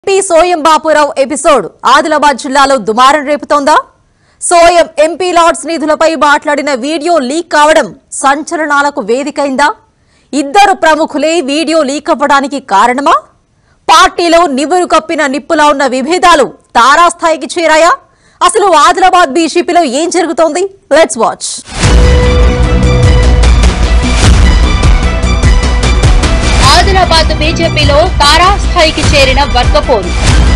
MP Soyam Bapurao episode Adilabad జిల్లాలో దుమారం రేపుతోందా సోయం ఎంపీ లార్డ్స్ నిధులపై మాట్లాడిన వీడియో లీక్ కావడం సంచలనాలకు వేదికైందా ఇద్దరు ప్రముఖులే వీడియో లీక్ అవ్వడానికి కారణమా పార్టీలో నివురు కప్పిన నిప్పులా ఉన్న విభేదాలు తారాస్థాయికి చేరాయా అసలు ఆదిలాబాద్ బీజేపీలో ఏం జరుగుతోంది లెట్స్ వాచ్ ఆదిలాబాద్ బీజేపీలో తారాస్థాయికి చేరిన వర్గపోరు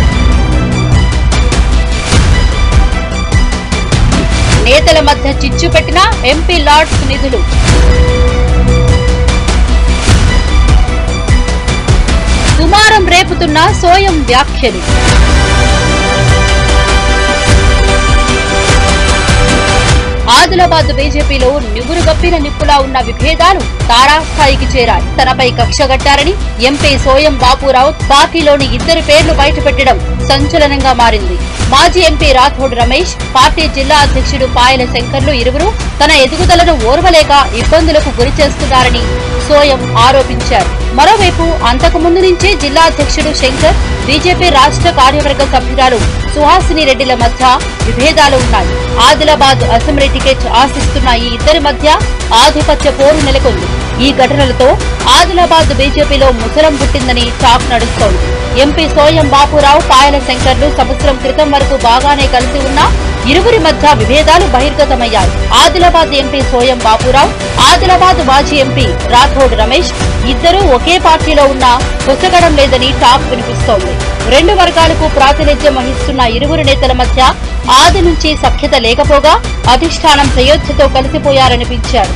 నేతల మధ్య చిచ్చు పెట్టిన ఎంపీ లార్డ్స్ నిధులు దుమారం రేపుతున్న సోయం వ్యాఖ్యలు ఆదిలాబాద్ బీజేపీలో నివురు గప్పిన నిప్పులా ఉన్న విభేదాలు తారాస్థాయికి చేరాయి తనపై కక్షగట్టారని ఎంపీ సోయం బాపురావు పార్టీలోని ఇద్దరి పేర్లు బయటపెట్టడం సంచలనంగా మారింది మాజీ ఎంపీ రాథోడ్ రమేష్ పార్టీ జిల్లా అధ్యక్షుడు పాయల శంకర్లు ఇరువురు తన ఎదుగుదలను ఓర్వలేక ఇబ్బందులకు గురి చేస్తున్నారని సోయం ఆరోపించారు మరోవైపు అంతకుముందు నుంచే జిల్లా అధ్యక్షుడు శంకర్ బీజేపీ రాష్ట్ర కార్యవర్గ సభ్యురాలు సుహాసిని రెడ్డిల మధ్య విభేదాలు ఉన్నాయి ఆదిలాబాద్ అసెంబ్లీ టికెట్ ఆశిస్తున్న ఈ ఇద్దరి మధ్య ఆధిపత్య పోరు నెలకొంది ఈ ఘటనలతో ఆదిలాబాద్ బీజేపీలో ముసలం పుట్టిందని టాక్ నడుస్తోంది ఎంపీ సోయం బాపురావు పాయల శంకర్లు సంవత్సరం క్రితం వరకు బాగానే కలిసి ఉన్నా ఇరువురి మధ్య విభేదాలు బహిర్గతమయ్యాయి ఆదిలాబాద్ ఎంపీ సోయం బాపురావు ఆదిలాబాద్ మాజీ ఎంపీ రాథోడ్ రమేష్ ఇద్దరూ ఒకే పార్టీలో ఉన్నా కొసగడం లేదని టాక్ వినిపిస్తోంది రెండు వర్గాలకు ప్రాతినిధ్యం వహిస్తున్న ఇరువురు నేతల మధ్య ఆది నుంచి సఖ్యత లేకపోగా అధిష్టానం ప్రయోధ్యతో కలిసిపోయారనిపించారు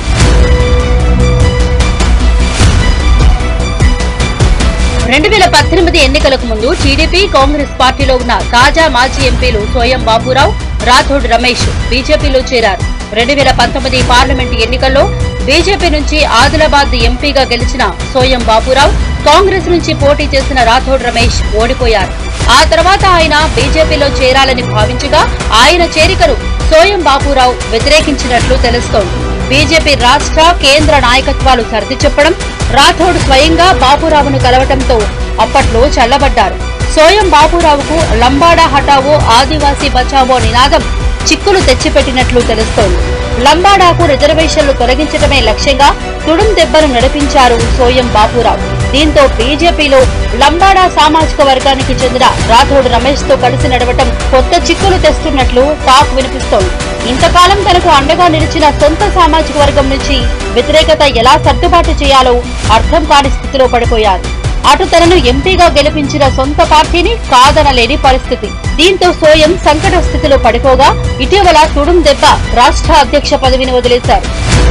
రెండు వేల పద్దెనిమిది ఎన్నికలకు ముందు టీడీపీ కాంగ్రెస్ పార్టీలో ఉన్న తాజా మాజీ ఎంపీలు సోయం బాబురావు రాథోడ్ రమేష్ బీజేపీలో చేరారు రెండు వేల పంతొమ్మిది పార్లమెంటు ఎన్నికల్లో బీజేపీ నుంచి ఆదిలాబాద్ ఎంపీగా గెలిచిన సోయం బాబురావు కాంగ్రెస్ నుంచి పోటీ చేసిన రాథోడ్ రమేష్ ఓడిపోయారు ఆ తర్వాత ఆయన బీజేపీలో చేరాలని భావించగా ఆయన చేరికను సోయం బాబురావు వ్యతిరేకించినట్లు తెలుస్తోంది బీజేపీ రాష్ట్ర కేంద్ర నాయకత్వాలు సర్ది చెప్పడం రాథోడ్ స్వయంగా బాబురావును కలవటంతో అప్పట్లో చల్లబడ్డారు సోయం బాబురావుకు లంబాడా హటావో ఆదివాసీ బచావో నినాదం చిక్కులు తెచ్చిపెట్టినట్లు తెలుస్తోంది లంబాడాకు రిజర్వేషన్లు తొలగించడమే లక్ష్యంగా తుడుం దెబ్బను నడిపించారు సోయం బాపురావు దీంతో బీజేపీలో లంబాడా సామాజిక వర్గానికి చెందిన రాథోడ్ రమేష్ తో కలిసి నడవటం కొత్త చిక్కులు తెస్తున్నట్లు టాక్ వినిపిస్తోంది ఇంతకాలం తనకు అండగా నిలిచిన సొంత సామాజిక వర్గం నుంచి వ్యతిరేకత ఎలా సర్దుబాటు చేయాలో అర్థం కాని స్థితిలో పడిపోయారు అటు తనను ఎంపీగా గెలిపించిన సొంత పార్టీని కాదనలేని పరిస్థితి దీంతో సోయం సంకట స్థితిలో పడిపోగా ఇటీవల తుడుం దెబ్బ రాష్ట్ర అధ్యక్ష పదవిని వదిలేశారు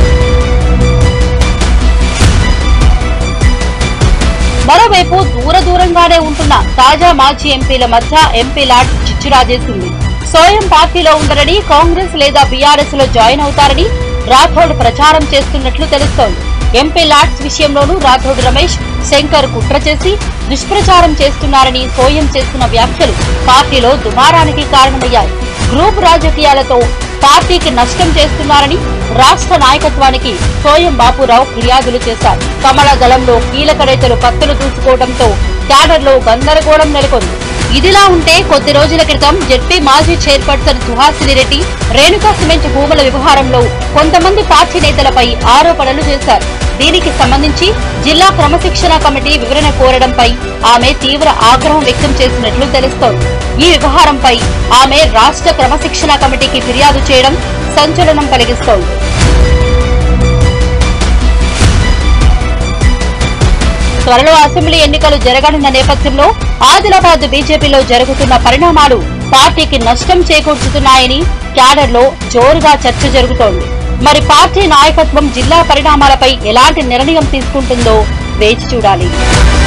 మరోవైపు దూర దూరంగానే ఉంటున్న తాజా మాజీ ఎంపీల మధ్య ఎంపీ లాట్ చిచ్చురాజేసింది సోయం పార్టీలో ఉండరని కాంగ్రెస్ లేదా బీఆర్ఎస్ లో జాయిన్ అవుతారని రాథోడ్ ప్రచారం చేస్తున్నట్లు తెలుస్తోంది ఎంపీ లాట్స్ విషయంలోనూ రాథోడ్ రమేష్ శంకర్ కుట్ర చేసి దుష్ప్రచారం చేస్తున్నారని సోయం చేస్తున్న వ్యాఖ్యలు పార్టీలో దుమారానికి కారణమయ్యాయి గ్రూప్ రాజకీయాలతో పార్టీకి నష్టం చేస్తున్నారని రాష్ట్ర నాయకత్వానికి సోయం బాపురావు ఫిర్యాదులు చేశారు కమల దళంలో కీలక నేతలు కత్తులు దూసుకోవడంతో క్యాడర్లో గందరగోళం నెలకొంది ఇదిలా ఉంటే కొద్ది రోజుల క్రితం జెడ్పీ మాజీ చైర్పర్సన్ సుహాసిని రెడ్డి రేణుకా సిమెంట్ భూముల వ్యవహారంలో కొంతమంది పార్టీ నేతలపై ఆరోపణలు చేశారు దీనికి సంబంధించి జిల్లా క్రమశిక్షణ కమిటీ వివరణ కోరడంపై ఆమె తీవ్ర ఆగ్రహం వ్యక్తం చేసినట్లు తెలుస్తోంది ఈ వ్యవహారంపై ఆమె రాష్ట్ర క్రమశిక్షణ కమిటీకి ఫిర్యాదు చేయడం సంచలనం కలిగిస్తోంది త్వరలో అసెంబ్లీ ఎన్నికలు జరగనున్న నేపథ్యంలో ఆదిలాబాద్ బీజేపీలో జరుగుతున్న పరిణామాలు పార్టీకి నష్టం చేకూర్చుతున్నాయని క్యాడర్లో జోరుగా చర్చ జరుగుతోంది మరి పార్టీ నాయకత్వం జిల్లా పరిణామాలపై ఎలాంటి నిర్ణయం తీసుకుంటుందో వేచి చూడాలి